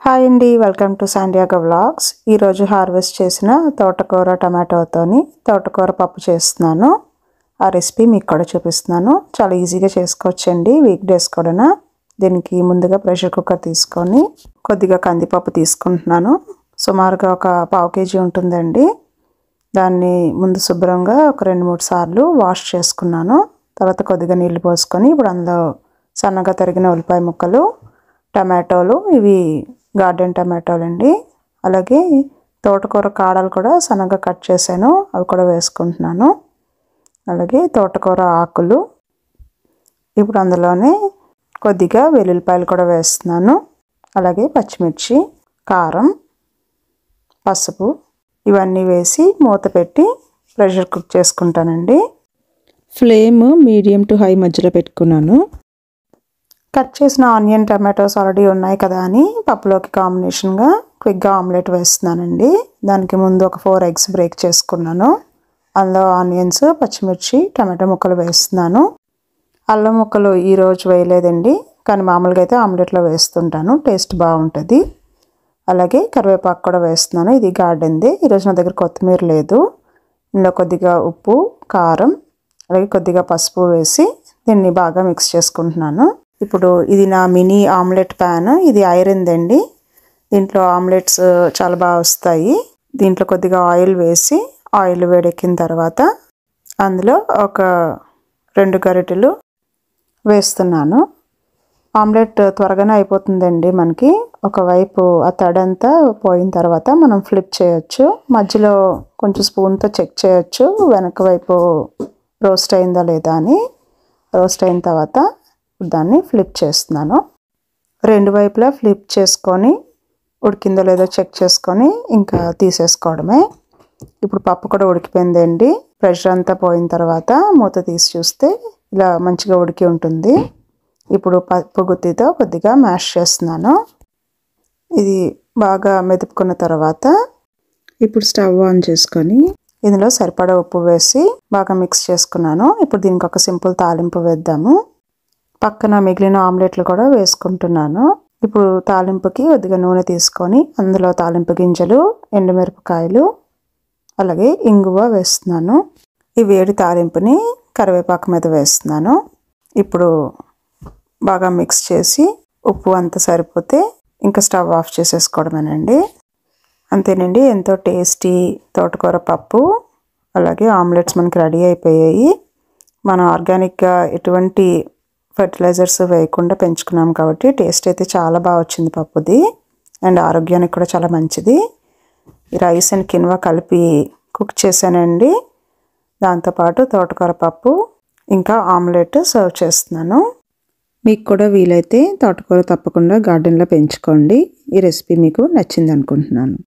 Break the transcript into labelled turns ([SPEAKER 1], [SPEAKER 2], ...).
[SPEAKER 1] hi అండి welcome to San Diego vlogs ఈరోజు harvest చేసిన తోటకూర టమాటోతోని తోటకూర పప్పు చేస్తున్నాను ఆ రెసిపీ మీకు కూడా చూపిస్తున్నాను చాలా ఈజీగా చేసుకోవచ్చండి వీక్ డేస్ కూడా దీనికి ముందుగా ప్రెషర్ కుక్కర్ తీసుకొని కొద్దిగా కందిపప్పు తీసుకుంటున్నాను సుమారుగా ఒక పావు కేజీ ఉంటుందండి దాన్ని ముందు శుభ్రంగా ఒక రెండు మూడు సార్లు వాష్ చేసుకున్నాను తర్వాత కొద్దిగా నీళ్లు పోసుకొని ఇప్పుడు అందులో సన్నగా తరిగిన ఉల్లిపాయ ముక్కలు టమాటోలు ఇవి గార్డెన్ టమాటోలు అండి అలాగే తోటకూర కాడలు కూడా సన్నగా కట్ చేశాను అవి కూడా వేసుకుంటున్నాను అలాగే తోటకూర ఆకులు ఇప్పుడు అందులోనే కొద్దిగా వెల్లుల్లిపాయలు కూడా వేస్తున్నాను అలాగే పచ్చిమిర్చి కారం పసుపు ఇవన్నీ వేసి మూత పెట్టి ప్రెషర్ కుక్ చేసుకుంటానండి
[SPEAKER 2] ఫ్లేమ్ మీడియం టు హై మధ్యలో పెట్టుకున్నాను
[SPEAKER 1] కట్ చేసిన ఆనియన్ టమాటోస్ ఆల్రెడీ ఉన్నాయి కదా అని పప్పులోకి కాంబినేషన్గా క్విక్గా ఆమ్లెట్ వేస్తున్నానండి దానికి ముందు ఒక ఫోర్ ఎగ్స్ బ్రేక్ చేసుకున్నాను అందులో ఆనియన్స్ పచ్చిమిర్చి టమాటో ముక్కలు వేస్తున్నాను అల్లం ముక్కలు ఈరోజు వేయలేదండి కానీ మామూలుగా అయితే ఆమ్లెట్లో వేస్తుంటాను టేస్ట్ బాగుంటుంది అలాగే కరివేపాకు కూడా వేస్తున్నాను ఇది గార్డెన్ది ఈరోజు నా దగ్గర కొత్తిమీర లేదు ఇందులో కొద్దిగా ఉప్పు కారం అలాగే కొద్దిగా పసుపు వేసి దీన్ని బాగా మిక్స్ చేసుకుంటున్నాను ఇప్పుడు ఇది నా మినీ ఆమ్లెట్ ప్యాన్ ఇది ఐరన్ది అండి దీంట్లో ఆమ్లెట్స్ చాలా బాగా వస్తాయి దీంట్లో కొద్దిగా ఆయిల్ వేసి ఆయిల్ వేడెక్కిన తర్వాత అందులో ఒక రెండు గరిటెలు వేస్తున్నాను ఆమ్లెట్ త్వరగానే అయిపోతుందండి మనకి ఒకవైపు ఆ తడంతా పోయిన తర్వాత మనం ఫ్లిప్ చేయొచ్చు మధ్యలో కొంచెం స్పూన్తో చెక్ చేయొచ్చు వెనక వైపు రోస్ట్ అయిందా లేదా అని రోస్ట్ అయిన తర్వాత దాన్ని ఫ్లిప్ చేస్తున్నాను రెండు వైపులా ఫ్లిప్ చేసుకొని ఉడికిందో లేదో చెక్ చేసుకొని ఇంకా తీసేసుకోవడమే ఇప్పుడు పప్పు కూడా ఉడికిపోయిందండి ప్రెషర్ అంతా పోయిన తర్వాత మూత తీసి చూస్తే ఇలా మంచిగా ఉడికి ఉంటుంది ఇప్పుడు పప్పు గుత్తితో కొద్దిగా మ్యాష్ చేస్తున్నాను ఇది బాగా మెదుపుకున్న తర్వాత
[SPEAKER 2] ఇప్పుడు స్టవ్ ఆన్ చేసుకొని
[SPEAKER 1] ఇందులో సరిపడా ఉప్పు వేసి బాగా మిక్స్ చేసుకున్నాను ఇప్పుడు దీనికి ఒక సింపుల్ తాలింపు వేద్దాము పక్కన మిగిలిన ఆమ్లెట్లు కూడా వేసుకుంటున్నాను ఇప్పుడు తాలింపుకి కొద్దిగా నూనె తీసుకొని అందులో తాలింపు గింజలు ఎండుమిరపకాయలు అలాగే ఇంగువ వేస్తున్నాను ఈ వేడి తాలింపుని కరివేపాకు మీద వేస్తున్నాను ఇప్పుడు బాగా మిక్స్ చేసి ఉప్పు అంత సరిపోతే ఇంకా స్టవ్ ఆఫ్ చేసేసుకోవడమేనండి అంతేనండి ఎంతో టేస్టీ తోటకూర పప్పు అలాగే ఆమ్లెట్స్ మనకి రెడీ అయిపోయాయి మనం ఆర్గానిక్గా ఎటువంటి ఫర్టిలైజర్స్ వేయకుండా పెంచుకున్నాం కాబట్టి టేస్ట్ అయితే చాలా బాగా వచ్చింది పప్పుది అండ్ ఆరోగ్యానికి కూడా చాలా మంచిది రైస్ అండ్ కిన్వా కలిపి కుక్ చేశానండి దాంతోపాటు తోటకూర పప్పు ఇంకా ఆమ్లెట్ సర్వ్ చేస్తున్నాను
[SPEAKER 2] మీకు కూడా వీలైతే తోటకూర తప్పకుండా గార్డెన్లో పెంచుకోండి ఈ రెసిపీ మీకు నచ్చింది అనుకుంటున్నాను